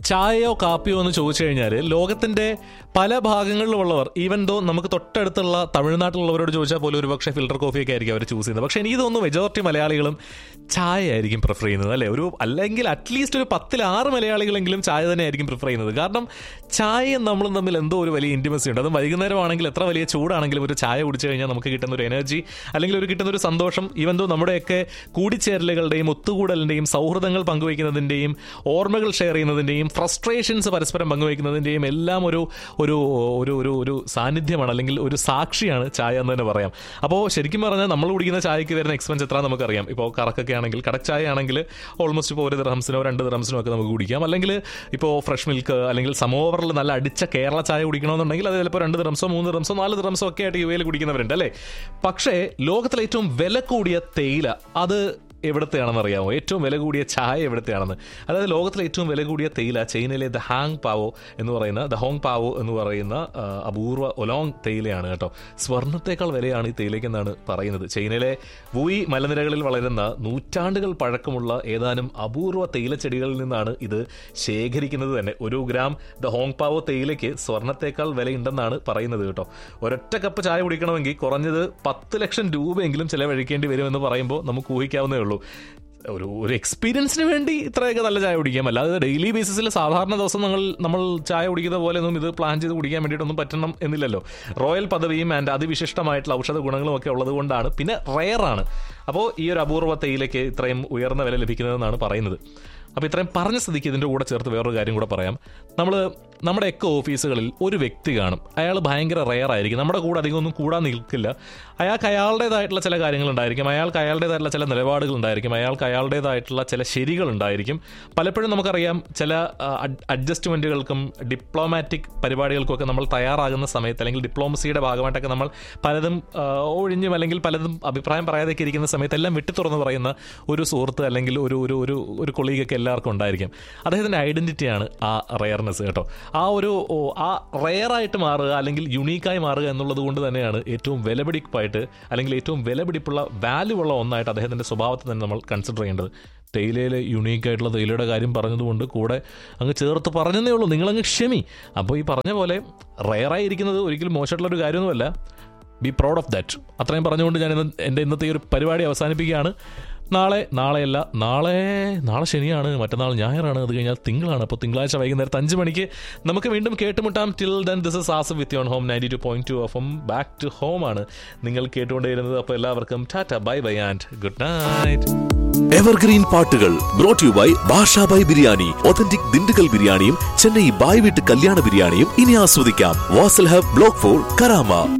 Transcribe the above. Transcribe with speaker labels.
Speaker 1: ചായയോ കാപ്പിയോ എന്ന് ചോദിച്ചു കഴിഞ്ഞാൽ ലോകത്തിന്റെ പല ഭാഗങ്ങളിലുള്ളവർ ഈവൻ ദോ നമുക്ക് തൊട്ടടുത്തുള്ള തമിഴ്നാട്ടിലുള്ളവരോട് ചോദിച്ചാൽ പോലും ഒരു പക്ഷേ ഫിൽറ്റർ കോഫിയൊക്കെ ആയിരിക്കും അവർ ചൂസ് ചെയ്യുന്നത് പക്ഷേ എനിക്ക് തോന്നുന്നു മെജോറിറ്റി മലയാളികളും ചായ ആയിരിക്കും പ്രിഫർ ചെയ്യുന്നത് അല്ലേ ഒരു അല്ലെങ്കിൽ അറ്റ്ലീസ്റ്റ് ഒരു പത്തിൽ ആറ് മലയാളികളെങ്കിലും ചായ തന്നെ ആയിരിക്കും പ്രിഫർ ചെയ്യുന്നത് കാരണം ചായയും നമ്മളും തമ്മിൽ എന്തോ ഒരു വലിയ ഇൻറ്റിമസി ഉണ്ട് അതും വൈകുന്നേരമാണെങ്കിൽ എത്ര വലിയ ചൂടാണെങ്കിലും ഒരു ചായ കുടിച്ചു കഴിഞ്ഞാൽ നമുക്ക് കിട്ടുന്ന ഒരു എനർജി അല്ലെങ്കിൽ ഒരു കിട്ടുന്ന ഒരു സന്തോഷം ഈവൻ ദോ നമ്മുടെയൊക്കെ കൂടിച്ചേരലുകളുടെയും ഒത്തുകൂടലിൻ്റെയും സൗഹൃദങ്ങൾ പങ്കുവയ്ക്കുന്നതിൻ്റെയും ഓർമ്മകൾ ഷെയർ ചെയ്യുന്നതിൻ്റെയും ഫ്രസ്ട്രേഷൻസ് പരസ്പരം പങ്കുവയ്ക്കുന്നതിൻ്റെയും എല്ലാം ഒരു ഒരു ഒരു ഒരു ഒരു സാന്നിധ്യമാണ് അല്ലെങ്കിൽ ഒരു സാക്ഷിയാണ് ചായ എന്ന് തന്നെ പറയാം അപ്പോൾ ശരിക്കും പറഞ്ഞാൽ നമ്മൾ കുടിക്കുന്ന ചായക്ക് വരുന്ന എക്സ്പെൻസ് എത്ര നമുക്കറിയാം ഇപ്പോൾ കറക്കൊക്കെ ആണെങ്കിൽ കടക് ചായ ആണെങ്കിൽ ഓൾമോസ്റ്റ് ഇപ്പോൾ ഒരു ദിർഹംസിനോ രണ്ട് ദിർഹംസിനോ ഒക്കെ നമുക്ക് കുടിക്കാം അല്ലെങ്കിൽ ഇപ്പോൾ ഫ്രഷ് മിൽക്ക് അല്ലെങ്കിൽ സമോവറിൽ നല്ല അടിച്ച കേരള ചായ കുടിക്കണമെന്നുണ്ടെങ്കിൽ അത് ചിലപ്പോൾ രണ്ട് ദിർഹംസോ മൂന്ന് ദിർഹംസോ നാല് ദിർഹംസോ ഒക്കെ ആയിട്ട് യു എയിൽ കുടിക്കുന്നവരുണ്ട് അല്ലേ പക്ഷേ ലോകത്തിലെ ഏറ്റവും വില കൂടിയ തേയില അത് എവിടത്തെയാണെന്ന് അറിയാമോ ഏറ്റവും വില കൂടിയ ചായ എവിടത്തെയാണെന്ന് അതായത് ലോകത്തിലെ ഏറ്റവും വില കൂടിയ തേയില ചൈനയിലെ ദ ഹാങ് പാവോ എന്ന് പറയുന്ന ദ ഹോങ് പാവോ എന്ന് പറയുന്ന ആ, അപൂർവ ഒലോങ് തേയിലയാണ് കേട്ടോ സ്വർണത്തേക്കാൾ വിലയാണ് ഈ തേയിലയ്ക്കെന്നാണ് പറയുന്നത് ചൈനയിലെ വുയി മലനിരകളിൽ വളരുന്ന നൂറ്റാണ്ടുകൾ പഴക്കമുള്ള ഏതാനും അപൂർവ തേയിലച്ചെടികളിൽ നിന്നാണ് ഇത് ശേഖരിക്കുന്നത് തന്നെ ഒരു ഗ്രാം ദ ഹോങ് പാവോ തേയിലയ്ക്ക് സ്വർണത്തേക്കാൾ വിലയുണ്ടെന്നാണ് പറയുന്നത് കേട്ടോ ഒരൊറ്റ കപ്പ് ചായ കുടിക്കണമെങ്കിൽ കുറഞ്ഞത് പത്ത് ലക്ഷം രൂപയെങ്കിലും ചിലവഴിക്കേണ്ടി വരുമെന്ന് പറയുമ്പോൾ നമുക്ക് ഊഹിക്കാവുന്നേ ഉള്ളൂ ഒരു ഒരു എക്സ്പീരിയൻസിന് വേണ്ടി ഇത്രയൊക്കെ നല്ല ചായ കുടിക്കാം അല്ലാതെ ഡെയിലി ബേസിസിൽ സാധാരണ ദിവസം നമ്മൾ നമ്മൾ ചായ കുടിക്കുന്ന പോലെ ഒന്നും ഇത് പ്ലാൻ ചെയ്ത് കുടിക്കാൻ വേണ്ടിയിട്ടൊന്നും പറ്റണം എന്നില്ലല്ലോ റോയൽ പദവിയും ആൻഡ് അതിവിശിഷ്ടമായിട്ടുള്ള ഔഷധ ഗുണങ്ങളും ഒക്കെ ഉള്ളത് കൊണ്ടാണ് പിന്നെ റെയറാണ് അപ്പോൾ ഈ ഒരു അപൂർവ തേയിലയ്ക്ക് ഇത്രയും ഉയർന്ന വില ലഭിക്കുന്നതെന്നാണ് പറയുന്നത് അപ്പോൾ ഇത്രയും പറഞ്ഞ സ്ഥിതിക്ക് ഇതിൻ്റെ കൂടെ ചേർത്ത് വേറൊരു കാര്യം കൂടെ പറയാം നമ്മൾ നമ്മുടെയൊക്കെ ഓഫീസുകളിൽ ഒരു വ്യക്തി കാണും അയാൾ ഭയങ്കര റെയർ ആയിരിക്കും നമ്മുടെ കൂടെ അധികം ഒന്നും കൂടാൻ നിൽക്കില്ല അയാൾക്ക് അയാളുടേതായിട്ടുള്ള ചില കാര്യങ്ങളുണ്ടായിരിക്കും അയാൾക്ക് അയാളുടേതായിട്ടുള്ള ചില നിലപാടുകൾ ഉണ്ടായിരിക്കും അയാൾക്ക് അയാളുടേതായിട്ടുള്ള ചില ശരികൾ ഉണ്ടായിരിക്കും പലപ്പോഴും നമുക്കറിയാം ചില അഡ്ജസ്റ്റ്മെൻറ്റുകൾക്കും ഡിപ്ലോമാറ്റിക് പരിപാടികൾക്കൊക്കെ നമ്മൾ തയ്യാറാകുന്ന സമയത്ത് അല്ലെങ്കിൽ ഡിപ്ലോമസിയുടെ ഭാഗമായിട്ടൊക്കെ നമ്മൾ പലതും ആ, ഒഴിഞ്ഞും അല്ലെങ്കിൽ പലതും അഭിപ്രായം പറയാതെയൊക്കെ ഇരിക്കുന്ന സമയത്ത് എല്ലാം വെട്ടി തുറന്ന് പറയുന്ന ഒരു സുഹൃത്ത് അല്ലെങ്കിൽ ഒരു ഒരു ഒരു ഒരു കൊളീഗൊക്കെ എല്ലാവർക്കും ഉണ്ടായിരിക്കും അദ്ദേഹത്തിൻ്റെ ഐഡൻറ്റിറ്റിയാണ് ആ റെയർനെസ് കേട്ടോ ആ ഒരു ഓ, ആ റെയറായിട്ട് മാറുക അല്ലെങ്കിൽ യുണീക്കായി മാറുക എന്നുള്ളത് കൊണ്ട് തന്നെയാണ് ഏറ്റവും വിലപിടിപ്പായിട്ട് അല്ലെങ്കിൽ ഏറ്റവും വിലപിടിപ്പുള്ള വാല്യൂ ഉള്ള ഒന്നായിട്ട് അദ്ദേഹത്തിൻ്റെ സ്വഭാവത്തെ തന്നെ നമ്മൾ കൺസിഡർ ചെയ്യേണ്ടത് തേയിലയിൽ യുണീക്കായിട്ടുള്ള തേയിലയുടെ കാര്യം പറഞ്ഞതുകൊണ്ട് കൂടെ അങ്ങ് ചേർത്ത് പറഞ്ഞതേ ഉള്ളൂ നിങ്ങളങ്ങ് ക്ഷമി അപ്പോൾ ഈ പറഞ്ഞ പോലെ റെയറായി ഇരിക്കുന്നത് ഒരിക്കലും മോശമായിട്ടുള്ള ഒരു കാര്യമൊന്നുമല്ല ബി പ്രൗഡ് ഓഫ് ദാറ്റ് അത്രയും പറഞ്ഞുകൊണ്ട് ഞാൻ ഇന്ന് എൻ്റെ ഇന്നത്തെ ഈ ഒരു പരിപാടി അവസാനിപ്പിക്കുകയാണ് നാളെ നാളെയല്ല നാളെ നാളെ ശനിയാണ് മറ്റന്നാൾ ഞായറാണ് അത് കഴിഞ്ഞാൽ തിങ്കളാണ് അപ്പോൾ തിങ്കളാഴ്ച വൈകുന്നേരത്ത് അഞ്ച് മണിക്ക് നമുക്ക് വീണ്ടും കേട്ടുമുട്ടാം till then this is as with your home ninety two point two F back to home ആണ് നിങ്ങൾ കേട്ടുകൊണ്ടേയിരുന്നത് അപ്പോൾ എല്ലാവർക്കും tata bye bye and good night
Speaker 2: evergreen പാട്ടുകൾ brought you by Bashabhai biryani authentic Dindigul ബിരിയാണിയും ചെന്നൈ ബായ് വീട്ട് കല്യാണ ബിരിയാണിയും ഇനി ആസ്വദിക്കാം Vasal hub block four Karama